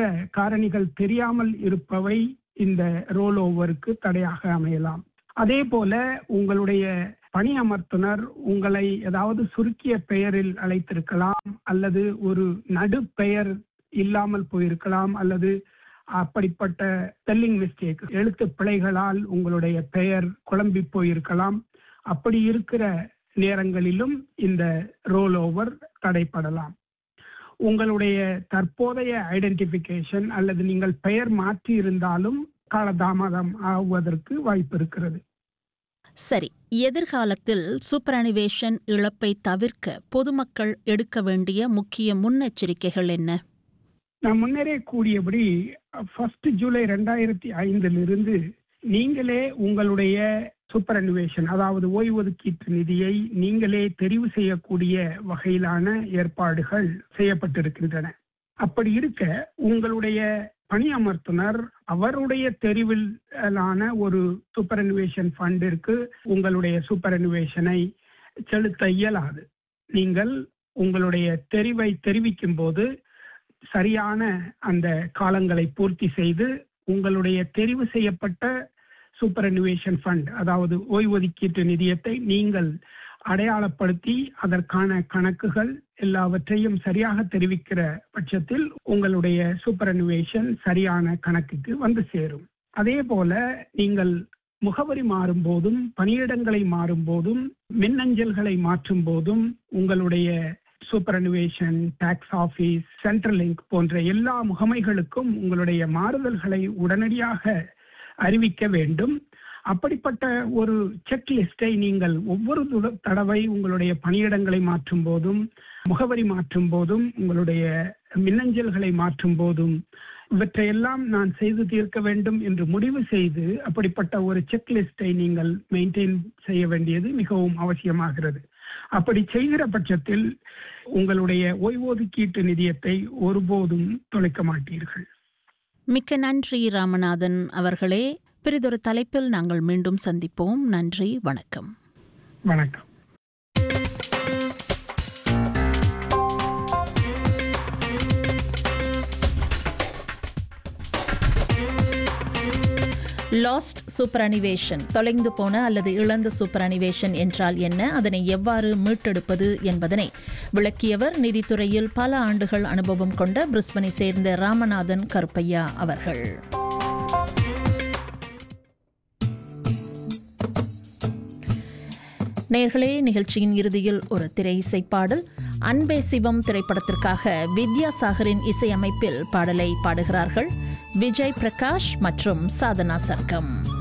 காரணிகள் தெரியாமல் இருப்பவை இந்த ரோல் ஓவருக்கு தடையாக அமையலாம் அதே போல உங்களுடைய பணி அமர்த்துனர் உங்களை ஏதாவது சுருக்கிய பெயரில் அழைத்திருக்கலாம் அல்லது ஒரு நடு பெயர் இல்லாமல் போயிருக்கலாம் அல்லது அப்படிப்பட்ட ஸ்பெல்லிங் மிஸ்டேக் எழுத்து பிழைகளால் உங்களுடைய பெயர் குழம்பி போயிருக்கலாம் அப்படி இருக்கிற நேரங்களிலும் இந்த ரோல் ஓவர் தடைப்படலாம் உங்களுடைய தற்போதைய ஐடென்டிபிகேஷன் அல்லது நீங்கள் பெயர் மாற்றி இருந்தாலும் காலதாமதம் ஆகுவதற்கு வாய்ப்பு இருக்கிறது சரி எதிர்காலத்தில் சூப்பரனிவேஷன் இழப்பை தவிர்க்க பொதுமக்கள் எடுக்க வேண்டிய முக்கிய முன்னெச்சரிக்கைகள் என்ன நான் முன்னரே கூறியபடி ஃபர்ஸ்ட் ஜூலை ரெண்டாயிரத்தி ஐந்திலிருந்து நீங்களே உங்களுடைய சூப்பர் அனிவேஷன் அதாவது ஓய்வொதுக்கீட்டு நிதியை நீங்களே தெரிவு செய்யக்கூடிய வகையிலான ஏற்பாடுகள் செய்யப்பட்டிருக்கின்றன அப்படி இருக்க உங்களுடைய பணி அமர்த்துனர் அவருடைய தெரிவிலான ஒரு சூப்பர் அனிவேஷன் ஃபண்டிற்கு உங்களுடைய சூப்பர் அனிவேஷனை செலுத்த இயலாது நீங்கள் உங்களுடைய தெரிவை தெரிவிக்கும் போது சரியான அந்த காலங்களை பூர்த்தி செய்து உங்களுடைய தெரிவு செய்யப்பட்ட சூப்பர் அனிவேஷன் ஃபண்ட் அதாவது ஓய்வொதுக்கீட்டு நிதியத்தை நீங்கள் அடையாளப்படுத்தி அதற்கான கணக்குகள் எல்லாவற்றையும் சரியாக தெரிவிக்கிற பட்சத்தில் உங்களுடைய சூப்பர் அனிவேஷன் சரியான கணக்குக்கு வந்து சேரும் அதே போல நீங்கள் முகவரி மாறும் போதும் பணியிடங்களை மாறும் போதும் மின்னஞ்சல்களை மாற்றும் போதும் உங்களுடைய superannuation tax office central link போன்ற எல்லா முகமைகளுக்கும் உங்களுடைய மாறுதல்களை உடனடியாக அறிவிக்க வேண்டும் அப்படிப்பட்ட ஒரு செக் லிஸ்டை நீங்கள் ஒவ்வொரு துட- தடவை உங்களுடைய பணியிடங்களை மாற்றும் போதும் முகவரி மாற்றும் போதும் உங்களுடைய மின்னஞ்சல்களை மாற்றும் போதும் இவற்றையெல்லாம் நான் செய்து தீர்க்க வேண்டும் என்று முடிவு செய்து அப்படிப்பட்ட ஒரு செக் லிஸ்டை நீங்கள் மெயின்டைன் செய்ய வேண்டியது மிகவும் அவசியமாகிறது அப்படி செய்கிற பட்சத்தில் உங்களுடைய ஓய்வொதுக்கீட்டு நிதியத்தை ஒருபோதும் தொலைக்க மாட்டீர்கள் மிக்க நன்றி ராமநாதன் அவர்களே பிறிதொரு தலைப்பில் நாங்கள் மீண்டும் சந்திப்போம் நன்றி வணக்கம் வணக்கம் லாஸ்ட் சூப்பரனிவேஷன் தொலைந்து போன அல்லது இழந்த சூப்பரனிவேஷன் என்றால் என்ன அதனை எவ்வாறு மீட்டெடுப்பது என்பதனை விளக்கியவர் நிதித்துறையில் பல ஆண்டுகள் அனுபவம் கொண்ட பிரிஸ்பனை சேர்ந்த ராமநாதன் கருப்பையா அவர்கள் நேர்களே நிகழ்ச்சியின் இறுதியில் ஒரு திரை இசைப்பாடல் அன்பே சிவம் திரைப்படத்திற்காக வித்யாசாகரின் இசையமைப்பில் பாடலை பாடுகிறார்கள் விஜய் பிரகாஷ் மற்றும் சாதனா சர்க்கம்